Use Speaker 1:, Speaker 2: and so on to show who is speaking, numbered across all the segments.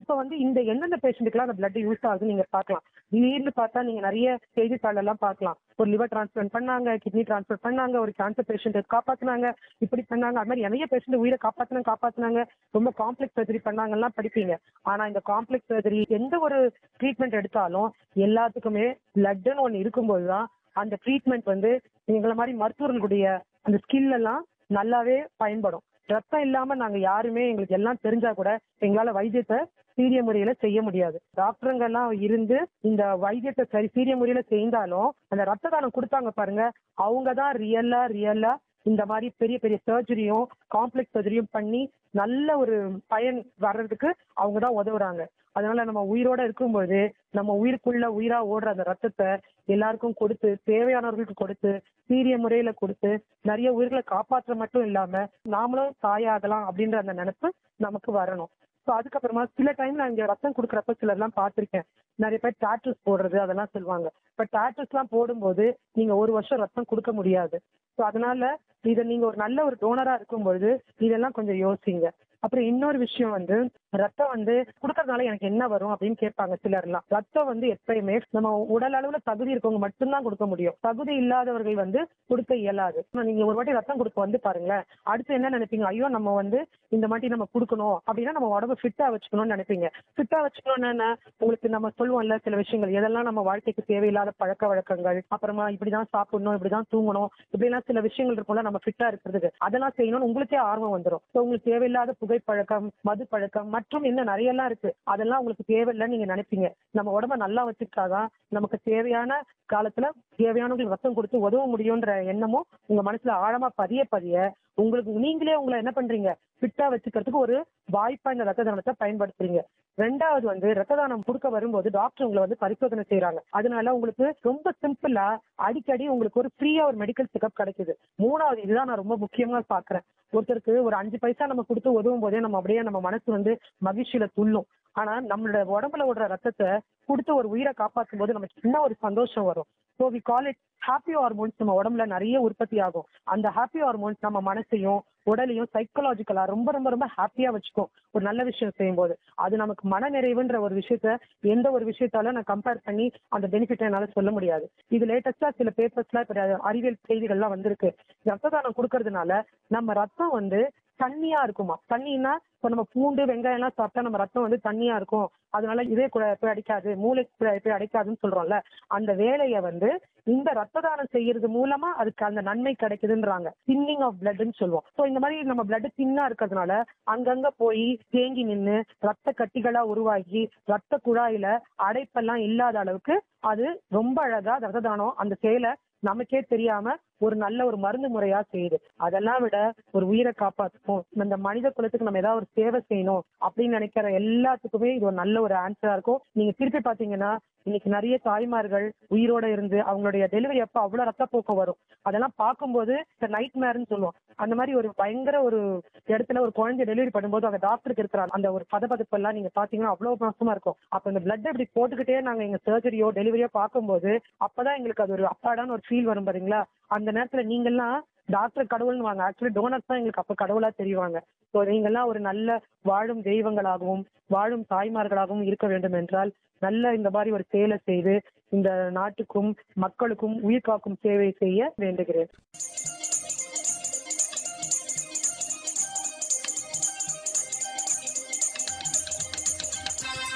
Speaker 1: இப்ப வந்து இந்த எந்தெந்த பேஷண்ட்டுக்குலாம் அந்த பிளட் யூஸ் ஆகுது நீங்க பார்க்கலாம் திடீர்னு பார்த்தா நீங்க நிறைய செய்தித்தாள் எல்லாம் பார்க்கலாம் ஒரு லிவர் டிரான்ஸ்பிளண்ட் பண்ணாங்க கிட்னி டிரான்ஸ்பிளண்ட் பண்ணாங்க ஒரு கேன்சர் பேஷண்ட் காப்பாத்துனாங்க இப்படி பண்ணாங்க அது மாதிரி நிறைய பேஷண்ட் உயிரை காப்பாத்துனாங்க காப்பாத்துனாங்க ரொம்ப காம்ப்ளெக்ஸ் சர்ஜரி பண்ணாங்கலாம் படிப்பீங்க ஆனா இந்த காம்ப்ளெக்ஸ் சர்ஜரி எந்த ஒரு ட்ரீட்மெண்ட் எடுத்தாலும் எல்லாத்துக்குமே பிளட்னு ஒன்று இருக்கும்போது தான் அந்த ட்ரீட்மெண்ட் வந்து எங்களை மாதிரி மருத்துவர்களுடைய அந்த ஸ்கில் எல்லாம் நல்லாவே பயன்படும் ரத்தம் இல்லாம நாங்க யாருமே எங்களுக்கு எல்லாம் தெரிஞ்சா கூட எங்களால வைத்தியத்தை சீரிய முறையில செய்ய முடியாது டாக்டருங்க எல்லாம் இருந்து இந்த வைத்தியத்தை சரி சீரிய முறையில செய்தாலும் அந்த ரத்த தானம் கொடுத்தாங்க பாருங்க அவங்க தான் ரியலா ரியலா இந்த மாதிரி பெரிய பெரிய சர்ஜரியும் காம்ப்ளெக்ஸ் சர்ஜரியும் பண்ணி நல்ல ஒரு பயன் வர்றதுக்கு அவங்க தான் உதவுறாங்க அதனால நம்ம உயிரோட இருக்கும்போது நம்ம உயிருக்குள்ள உயிரா ஓடுற அந்த ரத்தத்தை எல்லாருக்கும் கொடுத்து தேவையானவர்களுக்கு கொடுத்து சீரிய முறையில கொடுத்து நிறைய உயிர்களை காப்பாற்ற மட்டும் இல்லாம நாமளும் தாயாகலாம் அப்படின்ற அந்த நினைப்பு நமக்கு வரணும் ஸோ அதுக்கப்புறமா சில டைம் நான் இங்க ரத்தம் கொடுக்குறப்ப சிலர்லாம் பார்த்திருக்கேன் நிறைய பேர் டாட்டூஸ் போடுறது அதெல்லாம் சொல்லுவாங்க இப்போ டாட்டூஸ்லாம் போடும்போது நீங்க ஒரு வருஷம் ரத்தம் கொடுக்க முடியாது ஸோ அதனால இதை நீங்க ஒரு நல்ல ஒரு டோனரா இருக்கும்பொழுது இதெல்லாம் கொஞ்சம் யோசிங்க அப்புறம் இன்னொரு விஷயம் வந்து ரத்தம் வந்து கொடுக்கறதுனால எனக்கு என்ன வரும் அப்படின்னு கேட்பாங்க சிலர்லாம் ரத்தம் வந்து எப்பயுமே நம்ம உடல் அளவுல தகுதி இருக்கவங்க மட்டும்தான் கொடுக்க முடியும் தகுதி இல்லாதவர்கள் வந்து கொடுக்க இயலாது ஆனா நீங்க ஒரு வாட்டி ரத்தம் கொடுக்க வந்து பாருங்களேன் அடுத்து என்ன நினைப்பீங்க ஐயோ நம்ம வந்து இந்த மாதிரி நம்ம கொடுக்கணும் அப்படின்னா நம்ம உடம்பு ஃபிட்டா வச்சுக்கணும்னு நினைப்பீங்க ஃபிட்டா வச்சுக்கணும்னா என்ன உங்களுக்கு நம்ம சொல்லுவோம்ல சில விஷயங்கள் எதெல்லாம் நம்ம வாழ்க்கைக்கு தேவையில்லாத பழக்க வழக்கங்கள் அப்புறமா இப்படிதான் சாப்பிடணும் இப்படிதான் தூங்கணும் இப்படிலாம் சில விஷயங்கள் இருக்கும்ல நம்ம ஃபிட்டா இருக்கிறதுக்கு அதெல்லாம் செய்யணும்னு உங்களுக்கே ஆர்வம் வந்துடும் ஸோ உங்களுக்கு தேவையில்லாத புகைப்பழக்கம் மது பழக்கம் மற்றும் இன்னும் நிறைய எல்லாம் இருக்கு அதெல்லாம் உங்களுக்கு தேவையில்லைன்னு நீங்க நினைப்பீங்க நம்ம உடம்ப நல்லா வச்சுக்கிட்டாதான் நமக்கு தேவையான காலத்துல தேவையானவங்களுக்கு ரத்தம் கொடுத்து உதவ முடியும்ன்ற எண்ணமும் உங்க மனசுல ஆழமா பதிய பதிய உங்களுக்கு நீங்களே உங்களை என்ன பண்றீங்க ஃபிட்டா வச்சுக்கிறதுக்கு ஒரு வாய்ப்பா இந்த ரத்த தானத்தை பயன்படுத்துறீங்க ரெண்டாவது வந்து ரத்த தானம் கொடுக்க வரும்போது டாக்டர் உங்களை வந்து பரிசோதனை செய்யறாங்க அதனால உங்களுக்கு ரொம்ப சிம்பிளா அடிக்கடி உங்களுக்கு ஒரு ஃப்ரீயா ஒரு மெடிக்கல் செக்அப் கிடைக்குது மூணாவது இதுதான் நான் ரொம்ப முக்கியமா பாக்குறேன் ஒருத்தருக்கு ஒரு அஞ்சு பைசா நம்ம கொடுத்து உதவும் போதே நம்ம அப்படியே நம்ம மனசு வந்து மகிழ்ச்சியில துள்ளும் ஆனா நம்மளோட உடம்புல ஓடுற ரத்தத்தை கொடுத்து ஒரு உயிரை காப்பாற்றும் போது நமக்கு சின்ன ஒரு சந்தோஷம் வரும் so we call it happy hormones நம்ம உடம்புல நிறைய உற்பத்தி ஆகும் அந்த ஹாப்பி ஹார்மோன்ஸ் நம்ம மனசையும் உடலையும் சைக்கலாஜிக்கலா ரொம்ப ரொம்ப ரொம்ப ஹாப்பியா வச்சுக்கும் ஒரு நல்ல விஷயம் செய்யும் போது அது நமக்கு மன நிறைவுன்ற ஒரு விஷயத்த எந்த ஒரு விஷயத்தால நான் கம்பேர் பண்ணி அந்த பெனிஃபிட் என்னால சொல்ல முடியாது இது லேட்டஸ்டா சில பேப்பர்ஸ்லாம் இப்ப அறிவியல் செய்திகள்லாம் வந்திருக்கு ரத்த தானம் கொடுக்கறதுனால நம்ம ரத்தம் வந்து தண்ணியா இருக்குமா தண்ணின்னா இப்போ நம்ம பூண்டு வெங்காயம் எல்லாம் சாப்பிட்டா நம்ம ரத்தம் வந்து தண்ணியா இருக்கும் அதனால இதே கூட போய் அடிக்காது மூளை போய் அடிக்காதுன்னு சொல்றோம்ல அந்த வேலையை வந்து இந்த ரத்த தானம் செய்யறது மூலமா அதுக்கு அந்த நன்மை கிடைக்குதுன்றாங்க தின்னிங் ஆஃப் பிளட்னு சொல்லுவோம் ஸோ இந்த மாதிரி நம்ம பிளட் தின்னா இருக்கிறதுனால அங்கங்க போய் தேங்கி நின்று ரத்த கட்டிகளா உருவாகி ரத்த குழாயில அடைப்பெல்லாம் இல்லாத அளவுக்கு அது ரொம்ப அழகா ரத்த தானம் அந்த செயலை நமக்கே தெரியாம ஒரு நல்ல ஒரு மருந்து முறையா செய்யுது அதெல்லாம் விட ஒரு உயிரை காப்பாத்துக்கும் இந்த மனித குலத்துக்கு நம்ம ஏதாவது ஒரு சேவை செய்யணும் அப்படின்னு நினைக்கிற எல்லாத்துக்குமே இது ஒரு நல்ல ஒரு ஆன்சரா இருக்கும் நீங்க திருப்பி பாத்தீங்கன்னா இன்னைக்கு நிறைய தாய்மார்கள் உயிரோட இருந்து அவங்களுடைய டெலிவரி அப்ப அவ்வளவு ரத்தப்போக்கம் வரும் அதெல்லாம் பார்க்கும்போது இந்த நைட் மேர்னு சொல்லுவோம் அந்த மாதிரி ஒரு பயங்கர ஒரு இடத்துல ஒரு குழந்தை டெலிவரி பண்ணும்போது அந்த டாக்டருக்கு இருக்கிற அந்த ஒரு பதப்பதப்பு எல்லாம் நீங்க பாத்தீங்கன்னா அவ்வளவு மோசமா இருக்கும் அப்ப இந்த பிளட் இப்படி போட்டுக்கிட்டே நாங்க எங்க சர்ஜரியோ டெலிவரியோ பார்க்கும்போது அப்பதான் எங்களுக்கு அது ஒரு அப்பாடான ஒரு ஃபீல் வரும் பாருங்களா அந்த நேரத்துல நீங்கெல்லாம் டாக்டர் கடவுள்னு வாங்க ஆக்சுவலி டோனர்ஸ் தான் எங்களுக்கு அப்ப கடவுளா தெரியுவாங்க ஸோ நீங்கெல்லாம் ஒரு நல்ல வாழும் தெய்வங்களாகவும் வாழும் தாய்மார்களாகவும் இருக்க வேண்டும் என்றால் நல்ல இந்த மாதிரி ஒரு செயலை செய்து இந்த நாட்டுக்கும் மக்களுக்கும் உயிர் காக்கும் சேவை செய்ய வேண்டுகிறேன்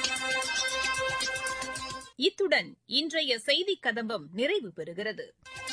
Speaker 2: இத்துடன் இன்றைய செய்திக் கதம்பம் நிறைவு பெறுகிறது